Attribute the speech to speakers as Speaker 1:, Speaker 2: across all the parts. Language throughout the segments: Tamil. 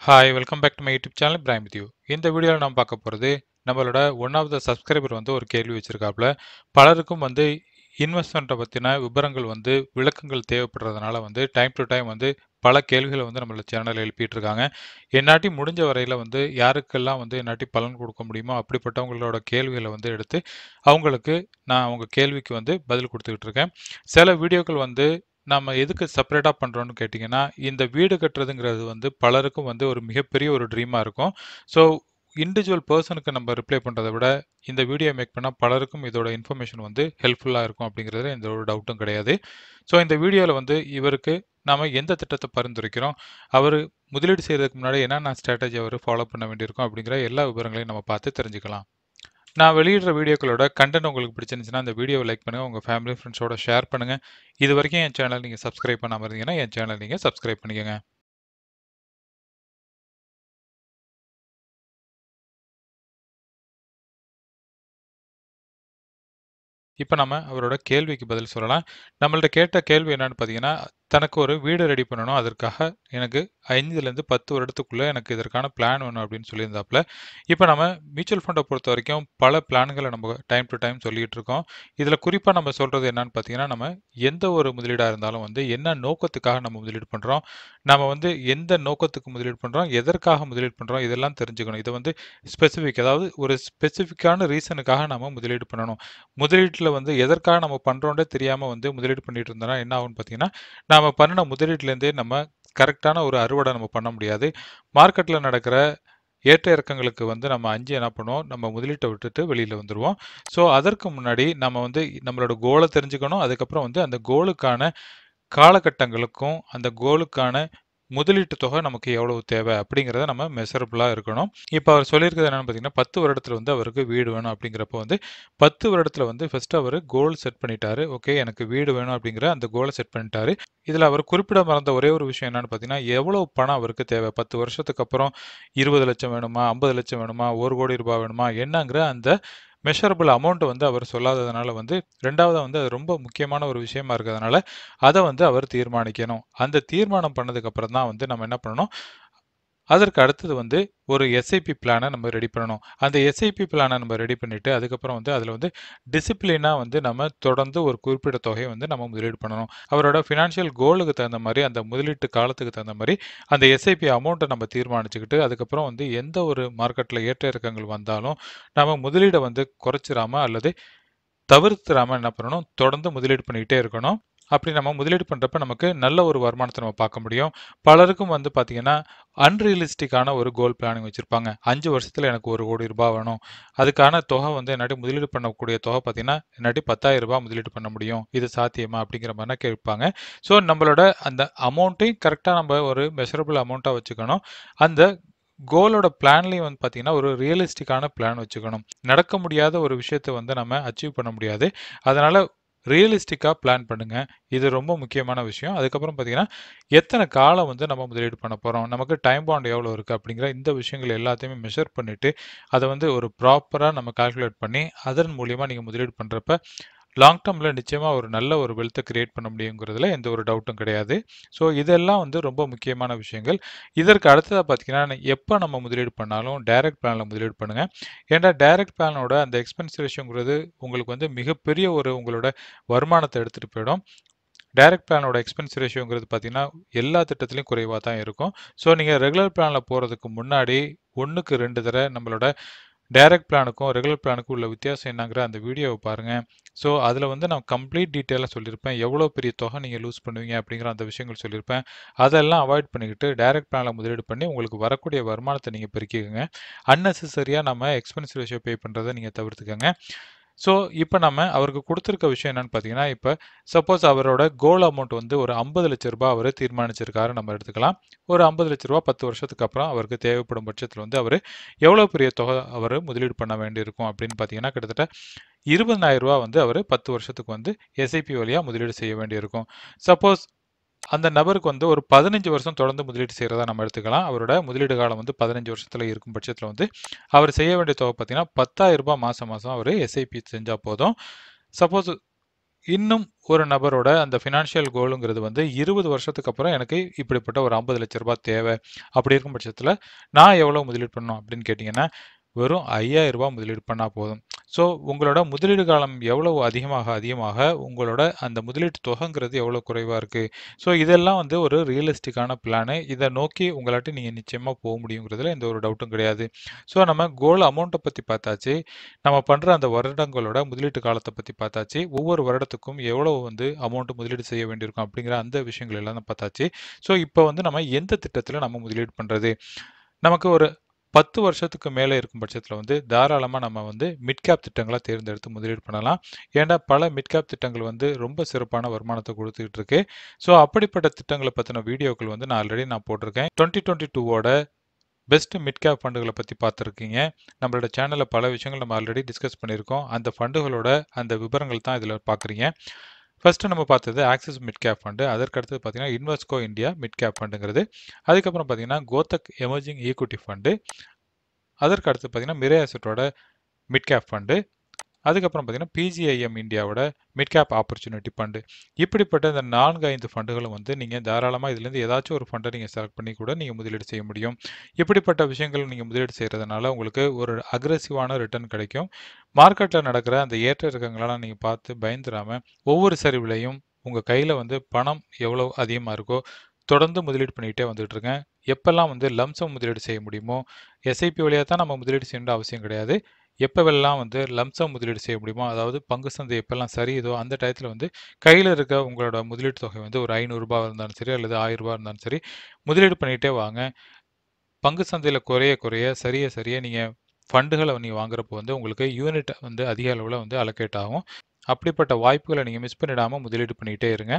Speaker 1: Hi welcome back to my YouTube channel prime with you இந்த வீடியோவில் நம்ம பார்க்க போகிறது நம்மளோட ஒன் ஆஃப் த சப்ஸ்கிரைபர் வந்து ஒரு கேள்வி வச்சிருக்காப்புல பலருக்கும் வந்து இன்வெஸ்ட்மெண்ட்டை பற்றின விவரங்கள் வந்து விளக்கங்கள் தேவைப்படுறதுனால வந்து டைம் டு டைம் வந்து பல கேள்விகளை வந்து நம்மளோட சேனலில் எழுப்பிட்டு இருக்காங்க என்னாட்டி முடிஞ்ச வரையில் வந்து யாருக்கெல்லாம் வந்து என்னாட்டி பலன் கொடுக்க முடியுமோ அப்படிப்பட்டவங்களோட கேள்விகளை வந்து எடுத்து அவங்களுக்கு நான் அவங்க கேள்விக்கு வந்து பதில் கொடுத்துக்கிட்டு இருக்கேன் சில வீடியோக்கள் வந்து நம்ம எதுக்கு செப்பரேட்டாக பண்ணுறோன்னு கேட்டிங்கன்னா இந்த வீடு கட்டுறதுங்கிறது வந்து பலருக்கும் வந்து ஒரு மிகப்பெரிய ஒரு ட்ரீமாக இருக்கும் ஸோ இண்டிவிஜுவல் பர்சனுக்கு நம்ம ரிப்ளை பண்ணுறதை விட இந்த வீடியோ மேக் பண்ணால் பலருக்கும் இதோட இன்ஃபர்மேஷன் வந்து ஹெல்ப்ஃபுல்லாக இருக்கும் அப்படிங்கிறது எந்த ஒரு டவுட்டும் கிடையாது ஸோ இந்த வீடியோவில் வந்து இவருக்கு நாம் எந்த திட்டத்தை பரிந்துரைக்கிறோம் அவர் முதலீடு செய்கிறதுக்கு முன்னாடி என்னென்ன ஸ்ட்ராட்டஜி அவர் ஃபாலோ பண்ண வேண்டியிருக்கும் அப்படிங்கிற எல்லா விவரங்களையும் நம்ம பார்த்து தெரிஞ்சுக்கலாம் நான் வெளியிடுற வீடியோக்களோட கண்டென்ட் உங்களுக்கு பிடிச்சிருந்துச்சுன்னா அந்த வீடியோவை லைக் பண்ணுங்கள் உங்கள் ஃபேமிலி ஃப்ரெண்ட்ஸோட ஷேர் பண்ணுங்கள் இது வரைக்கும் என் சேனல் நீங்கள் சப்ஸ்கிரைப் பண்ணாமல் இருந்தீங்கன்னா என் சேனல் நீங்கள் சப்ஸ்கிரைப் பண்ணிக்கோங்க இப்போ நம்ம அவரோட கேள்விக்கு பதில் சொல்லலாம் நம்மள்ட்ட கேட்ட கேள்வி என்னன்னு பார்த்தீங்கன்னா தனக்கு ஒரு வீடு ரெடி பண்ணணும் அதற்காக எனக்கு ஐந்துலேருந்து பத்து வருடத்துக்குள்ளே எனக்கு இதற்கான பிளான் வேணும் அப்படின்னு சொல்லியிருந்தாப்புல இப்போ நம்ம மியூச்சுவல் ஃபண்டை பொறுத்த வரைக்கும் பல பிளான்களை நம்ம டைம் டு டைம் சொல்லிகிட்டு இருக்கோம் இதில் குறிப்பாக நம்ம சொல்கிறது என்னன்னு பார்த்தீங்கன்னா நம்ம எந்த ஒரு முதலீடாக இருந்தாலும் வந்து என்ன நோக்கத்துக்காக நம்ம முதலீடு பண்ணுறோம் நம்ம வந்து எந்த நோக்கத்துக்கு முதலீடு பண்ணுறோம் எதற்காக முதலீடு பண்ணுறோம் இதெல்லாம் தெரிஞ்சுக்கணும் இதை வந்து ஸ்பெசிஃபிக் அதாவது ஒரு ஸ்பெசிஃபிக்கான ரீசனுக்காக நம்ம முதலீடு பண்ணணும் முதலீட்டில் வந்து எதற்காக நம்ம பண்ணுறோன்றே தெரியாமல் வந்து முதலீடு பண்ணிட்டு இருந்தோம்னா என்ன ஆகும்னு பார்த்தீங்கன்னா நம்ம பண்ணின முதலீட்டுலேருந்தே நம்ம கரெக்டான ஒரு அறுவடை நம்ம பண்ண முடியாது மார்க்கெட்டில் நடக்கிற ஏற்ற இறக்கங்களுக்கு வந்து நம்ம அஞ்சு என்ன பண்ணுவோம் நம்ம முதலீட்டை விட்டுட்டு வெளியில் வந்துடுவோம் ஸோ அதற்கு முன்னாடி நம்ம வந்து நம்மளோட கோலை தெரிஞ்சுக்கணும் அதுக்கப்புறம் வந்து அந்த கோலுக்கான காலகட்டங்களுக்கும் அந்த கோலுக்கான முதலீட்டு தொகை நமக்கு எவ்வளவு தேவை அப்படிங்கிறத நம்ம மெஷரபுளாக இருக்கணும் இப்போ அவர் சொல்லியிருக்கிறது என்னென்னு பார்த்தீங்கன்னா பத்து வருடத்தில் வந்து அவருக்கு வீடு வேணும் அப்படிங்கிறப்ப வந்து பத்து வருடத்தில் வந்து ஃபஸ்ட்டு அவர் கோல் செட் பண்ணிட்டாரு ஓகே எனக்கு வீடு வேணும் அப்படிங்கிற அந்த கோலை செட் பண்ணிட்டாரு இதில் அவர் குறிப்பிட மறந்த ஒரே ஒரு விஷயம் என்னன்னு பார்த்தீங்கன்னா எவ்வளோ பணம் அவருக்கு தேவை பத்து வருஷத்துக்கு அப்புறம் இருபது லட்சம் வேணுமா ஐம்பது லட்சம் வேணுமா ஒரு கோடி ரூபாய் வேணுமா என்னங்கிற அந்த மெஷரபிள் அமௌண்ட் வந்து அவர் சொல்லாததுனால வந்து ரெண்டாவது வந்து அது ரொம்ப முக்கியமான ஒரு விஷயமா இருக்கிறதுனால அதை வந்து அவர் தீர்மானிக்கணும் அந்த தீர்மானம் பண்ணதுக்கப்புறம் தான் வந்து நம்ம என்ன பண்ணணும் அதற்கு அடுத்தது வந்து ஒரு எஸ்ஐபி பிளானை நம்ம ரெடி பண்ணணும் அந்த எஸ்ஐபி பிளானை நம்ம ரெடி பண்ணிவிட்டு அதுக்கப்புறம் வந்து அதில் வந்து டிசிப்ளினாக வந்து நம்ம தொடர்ந்து ஒரு குறிப்பிட்ட தொகையை வந்து நம்ம முதலீடு பண்ணணும் அவரோட ஃபினான்ஷியல் கோலுக்கு தகுந்த மாதிரி அந்த முதலீட்டு காலத்துக்கு தகுந்த மாதிரி அந்த எஸ்ஐபி அமௌண்ட்டை நம்ம தீர்மானிச்சுக்கிட்டு அதுக்கப்புறம் வந்து எந்த ஒரு மார்க்கெட்டில் ஏற்ற இறக்கங்கள் வந்தாலும் நம்ம முதலீடை வந்து குறைச்சிடாமல் அல்லது தவிர்த்துடாமல் என்ன பண்ணணும் தொடர்ந்து முதலீடு பண்ணிக்கிட்டே இருக்கணும் அப்படி நம்ம முதலீடு பண்ணுறப்ப நமக்கு நல்ல ஒரு வருமானத்தை நம்ம பார்க்க முடியும் பலருக்கும் வந்து பார்த்திங்கன்னா அன்ரியலிஸ்டிக்கான ஒரு கோல் பிளானிங் வச்சுருப்பாங்க அஞ்சு வருஷத்தில் எனக்கு ஒரு கோடி ரூபாய் வேணும் அதுக்கான தொகை வந்து என்னாட்டி முதலீடு பண்ணக்கூடிய தொகை பார்த்திங்கன்னா என்னாட்டி பத்தாயிரம் ரூபாய் முதலீடு பண்ண முடியும் இது சாத்தியமா அப்படிங்கிற மாதிரினா கேட்பாங்க ஸோ நம்மளோட அந்த அமௌண்ட்டையும் கரெக்டாக நம்ம ஒரு மெஷரபிள் அமௌண்ட்டாக வச்சுக்கணும் அந்த கோலோட பிளான்லேயும் வந்து பார்த்தீங்கன்னா ஒரு ரியலிஸ்டிக்கான பிளான் வச்சுக்கணும் நடக்க முடியாத ஒரு விஷயத்தை வந்து நம்ம அச்சீவ் பண்ண முடியாது அதனால் ரியலிஸ்டிக்காக பிளான் பண்ணுங்கள் இது ரொம்ப முக்கியமான விஷயம் அதுக்கப்புறம் பார்த்தீங்கன்னா எத்தனை காலம் வந்து நம்ம முதலீடு பண்ண போகிறோம் நமக்கு டைம் பாண்ட் எவ்வளோ இருக்குது அப்படிங்கிற இந்த விஷயங்கள் எல்லாத்தையுமே மெஷர் பண்ணிவிட்டு அதை வந்து ஒரு ப்ராப்பராக நம்ம கால்குலேட் பண்ணி அதன் மூலியமாக நீங்கள் முதலீடு பண்ணுறப்ப லாங் டேர்மில் நிச்சயமாக ஒரு நல்ல ஒரு வெல்த்தை கிரியேட் பண்ண முடியுங்கிறதுல எந்த ஒரு டவுட்டும் கிடையாது ஸோ இதெல்லாம் வந்து ரொம்ப முக்கியமான விஷயங்கள் இதற்கு அடுத்ததாக பார்த்தீங்கன்னா எப்போ நம்ம முதலீடு பண்ணாலும் டைரக்ட் பிளானில் முதலீடு பண்ணுங்கள் ஏன்னா டைரக்ட் பிளானோட அந்த எக்ஸ்பென்ஸ் ரேஷியோங்கிறது உங்களுக்கு வந்து மிகப்பெரிய ஒரு உங்களோட வருமானத்தை எடுத்துகிட்டு போயிடும் டைரக்ட் பிளானோட எக்ஸ்பென்ஸ் ரேஷியோங்கிறது பார்த்தீங்கன்னா எல்லா திட்டத்துலையும் குறைவாக தான் இருக்கும் ஸோ நீங்கள் ரெகுலர் பிளானில் போகிறதுக்கு முன்னாடி ஒன்றுக்கு ரெண்டு தடவை நம்மளோட டைரக்ட் பிளானுக்கும் ரெகுலர் பிளானுக்கும் உள்ள வித்தியாசம் என்னங்கிற அந்த வீடியோவை பாருங்கள் ஸோ அதில் வந்து நான் கம்ப்ளீட் டீட்டெயிலாக சொல்லியிருப்பேன் எவ்வளோ பெரிய தொகை நீங்கள் லூஸ் பண்ணுவீங்க அப்படிங்கிற அந்த விஷயங்கள் சொல்லியிருப்பேன் அதெல்லாம் அவாய்ட் பண்ணிக்கிட்டு டைரக்ட் பிளானில் முதலீடு பண்ணி உங்களுக்கு வரக்கூடிய வருமானத்தை நீங்கள் பெருக்கிக்கோங்க அன்னெசரியாக நம்ம எக்ஸ்பென்ஸ் ரேஷியோ பே பண்ணுறதை நீங்கள் தவிர்த்துக்கோங்க ஸோ இப்போ நம்ம அவருக்கு கொடுத்துருக்க விஷயம் என்னன்னு பார்த்தீங்கன்னா இப்போ சப்போஸ் அவரோட கோல் அமௌண்ட் வந்து ஒரு ஐம்பது லட்ச ரூபாய் அவர் தீர்மானிச்சிருக்காரு நம்ம எடுத்துக்கலாம் ஒரு ஐம்பது லட்ச ரூபா பத்து வருஷத்துக்கு அப்புறம் அவருக்கு தேவைப்படும் பட்சத்தில் வந்து அவர் எவ்வளோ பெரிய தொகை அவர் முதலீடு பண்ண வேண்டியிருக்கும் அப்படின்னு பார்த்தீங்கன்னா கிட்டத்தட்ட இருபதாயிரம் ரூபா வந்து அவர் பத்து வருஷத்துக்கு வந்து எஸ்ஐபி வழியாக முதலீடு செய்ய வேண்டியிருக்கும் சப்போஸ் அந்த நபருக்கு வந்து ஒரு பதினஞ்சு வருஷம் தொடர்ந்து முதலீடு செய்கிறதா நம்ம எடுத்துக்கலாம் அவரோட முதலீடு காலம் வந்து பதினஞ்சு வருஷத்தில் இருக்கும் பட்சத்தில் வந்து அவர் செய்ய வேண்டிய தொகை பார்த்தீங்கன்னா பத்தாயிரம் ரூபாய் மாதம் மாதம் அவர் எஸ்ஐபி செஞ்சால் போதும் சப்போஸ் இன்னும் ஒரு நபரோட அந்த ஃபினான்ஷியல் கோலுங்கிறது வந்து 20 வருஷத்துக்கு அப்புறம் எனக்கு இப்படிப்பட்ட ஒரு 50 லட்ச ரூபாய் தேவை. அப்படி இருக்கும் பட்சத்தில நான் எவ்வளோ முதலீடு பண்ணணும் அப்படின்னு கேட்டீங்கன்னா, வெறும் ரூ. 5000 முதலீடு பண்ணா போதும். ஸோ உங்களோட முதலீடு காலம் எவ்வளவு அதிகமாக, அதிகமாக உங்களோட அந்த முதலீட்டு தொகைங்கிறது எவ்வளோ குறைவா இருக்கு. ஸோ இதெல்லாம் வந்து ஒரு ரியலிஸ்டிக்கான பிளானு. இத நோக்கி உங்களாட்ட நீங்க நிச்சயமா போ முடியுங்கிறதுல எந்த ஒரு டவுட்டும் கிடையாது. ஸோ நம்ம கோல் அமௌண்ட்ட பத்தி பார்த்தாச்சு. நம்ம பண்ற அந்த வருடங்களோட முதலீட்டு காலத்த பத்தி பார்த்தாச்சு. ஒவ்வொரு வருடத்துக்கும் எவ்வளவு வந்து அமௌண்ட் முதலீடு செய்ய வேண்டியிருக்கும் அப்படிங்கிற அந்த விஷயங்கள் எல்லாம் பார்த்தாச்சு. ஸோ இப்ப வந்து நம்ம எந்த திட்டத்தில நம்ம முதலீடு பண்றது? நமக்கு ஒரு 10 வருஷத்துக்கு மேல இருக்கும் பட்சத்தில வந்து தாராளமா நம்ம வந்து மிட் கேப் திட்டங்கள தேர்ந்தெடுத்து முதலீடு பண்ணலாம். ஏன்டா பல மிட் கேப் திட்டங்கள் வந்து ரொம்ப சிறப்பான வருமானத்த குடுத்துக்கிட்டு இருக்கு. ஸோ அப்படிப்பட்ட திட்டங்கள பத்தின வீடியோக்கள் வந்து நான் ஆல்ரெடி நான் போட்டிருக்கேன். 2022வோட பெஸ்ட் மிட் கேப் ஃபண்டுகள பத்தி பார்த்திருக்கீங்க. நம்மளோட சேனல்ல பல விஷயங்கள் நம்ம ஆல்ரெடி டிஸ்கஸ் பண்ணியிருக்கோம். அந்த ஃபண்டுகளோட அந்த விவரங்கள் தான் இதில பார்க்குறீங்க. ஃபர்ஸ்ட்டு நம்ம பார்த்தது ஆக்சிஸ் மிட் கேப் ஃபண்டு. அதற்கு அடுத்தது பார்த்தீங்கன்னா, இன்வெஸ்ட்கோ இந்தியா மிட் கேப் ஃபண்டுங்கிறது. அதுக்கப்புறம் பார்த்தீங்கன்னா, கோத்தக் எமர்ஜிங் ஈக்விட்டி ஃபண்டு. அதற்கு அடுத்து பார்த்தீங்கன்னா, மிரே அசெட்டோட மிட் கேப் ஃபண்டு. அதுக்கப்புறம் பார்த்தீங்கன்னா, பிஜிஐஎம் இந்தியாவோட மிட் கேப் ஆப்பர்ச்சுனிட்டி ஃபண்டு. இப்படிப்பட்ட இந்த 4, 5 ஃபண்டுகளும் வந்து நீங்க தாராளமா இதிலேருந்து ஏதாச்சும் ஒரு ஃபண்ட நீங்க செலக்ட் பண்ணி கூட நீங்க முதலீடு செய்ய முடியும். இப்படிப்பட்ட விஷயங்கள் நீங்க முதலீடு செய்றதுனால உங்களுக்கு ஒரு அக்ரெசிவான ரிட்டர்ன் கிடைக்கும். மார்க்கெட்ல நடக்கிற அந்த ஏற்ற இறக்கங்களெல்லாம் நீங்க பார்த்து பயந்துராம, ஒவ்வொரு சரிவிலயும் உங்க கையில வந்து பணம் எவ்வளோ அதிகமா இருக்கோ, தொடர்ந்து முதலீடு பண்ணிக்கிட்டே வந்துட்டு இருங்க. எப்பல்லாம் வந்து லம்ப் சம் முதலீடு செய்ய முடியுமோ, எஸ்ஐபி வழியா தான் நம்ம முதலீடு செய்யணும்னு அவசியம் கிடையாது. எப்பவெல்லாம் வந்து லம்ப் சம் முதலீடு செய்ய முடியுமோ, அதாவது பங்கு சந்தை எப்பல்லாம் சரியுதோ, அந்த டயத்தில வந்து கையில இருக்க உங்களோட முதலீட்டு தொகை வந்து ஒரு ரூ. 500 இருந்தாலும் சரி, அல்லது ரூ. 1000 இருந்தாலும் சரி, முதலீடு பண்ணிட்டே வாங்க. பங்கு சந்தையில குறைய, குறைய சரிய, சரிய நீங்க ஃபண்டுகள நீங்க வாங்குறப்போ வந்து உங்களுக்கு யூனிட் வந்து அதிக அளவுல வந்து அலோகேட் ஆகும். அப்படிப்பட்ட வாய்ப்புகள நீங்க மிஸ் பண்ணிடாம முதலீடு பண்ணிக்கிட்டே இருங்க.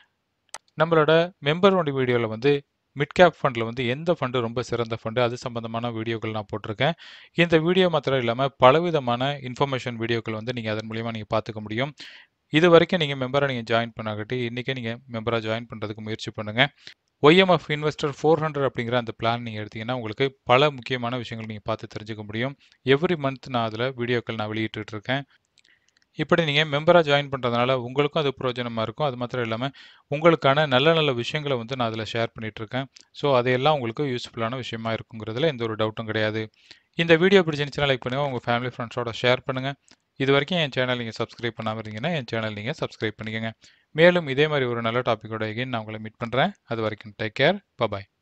Speaker 1: நம்மளோட மெம்பர் ஒன்லி வீடியோல வந்து மிட் கேப் ஃபண்ட்ல வந்து எந்த ஃபண்டு ரொம்ப சிறந்த ஃபண்டு, அது சம்பந்தமான வீடியோக்கள் நான் போட்டிருக்கேன். இந்த வீடியோ மாத்திரம் இல்லாம பலவிதமான இன்ஃபர்மேஷன் வீடியோக்கள் வந்து நீங்க அதன் மூலியமா நீங்க பார்த்துக்க முடியும். இதுவரைக்கும் நீங்க மெம்பரா நீங்க ஜாயின் பண்ணாகாட்டி, இன்னைக்கே நீங்க மெம்பரா ஜாயின் பண்றதுக்கு முயற்சி பண்ணுங்க. ஒய்எம்எஃப் இன்வெஸ்டர் 400 அப்படிங்கிற அந்த பிளான் நீங்க எடுத்தீங்கன்னா, உங்களுக்கு பல முக்கியமான விஷயங்கள் நீங்க பார்த்து தெரிஞ்சுக்க முடியும். எவ்ரி மந்த் நான் அதில வீடியோக்கள் நான் வெளியிட்டுட்டு இருக்கேன். இப்படி நீங்க மெம்பரா ஜாயின் பண்றதுனால உங்களுக்கும் அது பிரயோஜனமா இருக்கும். அது மாத்திரம் இல்லாம, உங்களுக்கான நல்ல நல்ல விஷயங்கள வந்து நான் அதில ஷேர் பண்ணிட்டு இருக்கேன். ஸோ அதையெல்லாம் உங்களுக்கு யூஸ்ஃபுல்லான விஷயமா இருக்குங்கிறதுல எந்த ஒரு டவுட்டும் கிடையாது. இந்த வீடியோ பிடிச்சிருந்துச்சுன்னா லைக் பண்ணுங்க. உங்க ஃபேமிலி, ஃபிரெண்ட்ஸோட ஷேர் பண்ணுங்க. இதுவரைக்கும் என் சேனல் நீங்க சப்ஸ்கிரைப் பண்ணாம இருந்தீங்கன்னா, என் சேனல் நீங்க சப்ஸ்கிரைப் பண்ணிக்கங்க. மேலும் இதே மாரி ஒரு நல்ல டாபிக்கோட எகைன் நான் உங்கள மீட் பண்றேன். அதுவரைக்கும் டேக் கேர். பபாய்.